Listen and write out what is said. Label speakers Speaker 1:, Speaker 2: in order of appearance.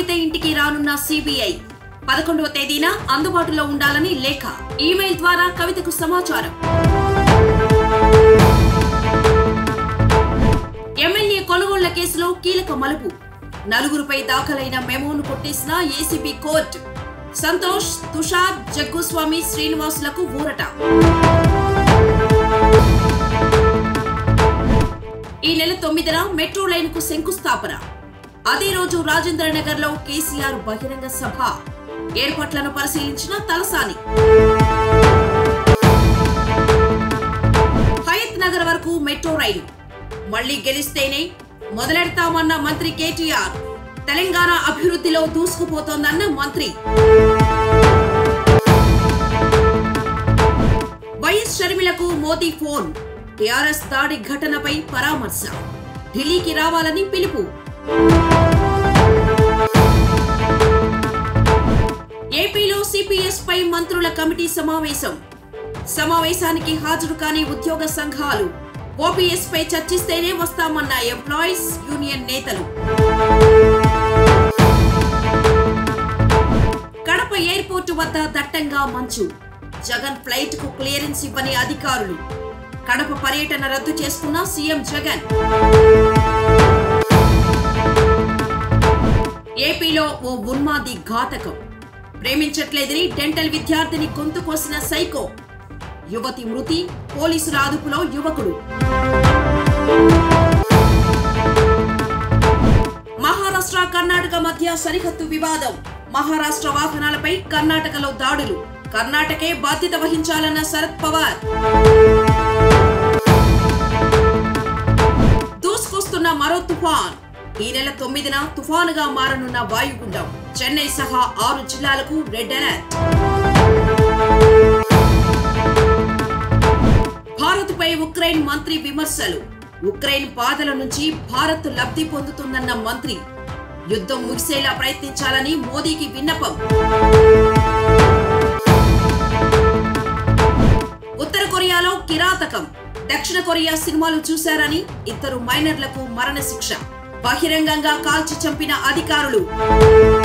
Speaker 1: కవిత ఇంటికి రానున్న సిబిఐ పదకొండవ తేదీన అందుబాటులో ఉండాలని లేఖ ఈమెయిల్ ద్వారా కవితకు సమాచారం ఎమ్మెల్యే కొనుగోళ్ల కేసులో కీలక మలుపు నలుగురుపై దాఖలైన మెమోను కొట్టేసిన ఏసీబీ కోర్టు సంతోష్ తుషార్ జగ్గుస్వామి శ్రీనివాసులకు ఊరట ఈ నెల తొమ్మిదిన మెట్రో లైన్ కు శంకుస్థాపన అదే రోజు రాజేంద్ర నగర్ లో కేసీఆర్ బహిరంగ సభ ఏర్పాట్లను పరిశీలించిన తలసాని హయత్ నగర్ వరకు మెట్రో రైలు మళ్లీ గెలిస్తేనే మొదలెడతామన్న మంత్రి కేటీఆర్ తెలంగాణ అభివృద్ధిలో దూసుకుపోతోందన్న మంత్రి వైఎస్ షర్మిలకు మోదీ ఫోన్ టిఆర్ఎస్ దాడి ఘటనపై పరామర్శ ఢిల్లీకి రావాలని పిలుపు ఏపీలో సిపిఎస్ పై మంత్రుల కమిటీ సమావేశం సమావేశానికి హాజరు కాని ఉద్యోగ సంఘాలు ఓపీఎస్ పై చర్చిస్తేనే వస్తామన్న ఎంప్లాయీస్ యూనియన్ నేతలు కడప ఎయిర్పోర్టు వద్ద దట్టంగా మంచు జగన్ ఫ్లైట్ కు క్లియరెన్స్ ఇవ్వని అధికారులు కడప పర్యటన రద్దు చేసుకున్న సీఎం జగన్ ఏపీలో ఓ ఉన్మాది ఘాతకం ప్రేమించట్లేదని డెంటల్ విద్యార్థిని గొంతు కోసిన సైకో యువతి మృతి పోలీసుల అదుపులో యువకుడు మహారాష్ట్ర కర్ణాటక మధ్య సరిహద్దు వివాదం మహారాష్ట్ర వాహనాలపై కర్ణాటకలో దాడులు కర్ణాటకే బాధ్యత వహించాలన్న శరద్ పవార్ దూసుకొస్తున్న మరో తుఫాన్ ఈ నెల తొమ్మిదిన తుఫానుగా మారనున్న వాయుగుండం చెన్నై సహా ఆరు జిల్లాలకు రెడ్ అలర్ట్ భారత్ పై ఉక్రెయిన్ మంత్రి విమర్శలు ఉక్రెయిన్ బాధల నుంచి భారత్ లబ్ధి పొందుతుందన్న మంత్రి యుద్ధం ముగిసేలా ప్రయత్నించాలని మోదీకి విన్నపం ఉత్తర కొరియాలో కిరాతకం దక్షిణ కొరియా సినిమాలు చూశారని ఇద్దరు మైనర్లకు మరణశిక్ష బహిరంగంగా కాల్చి చంపిన అధికారులు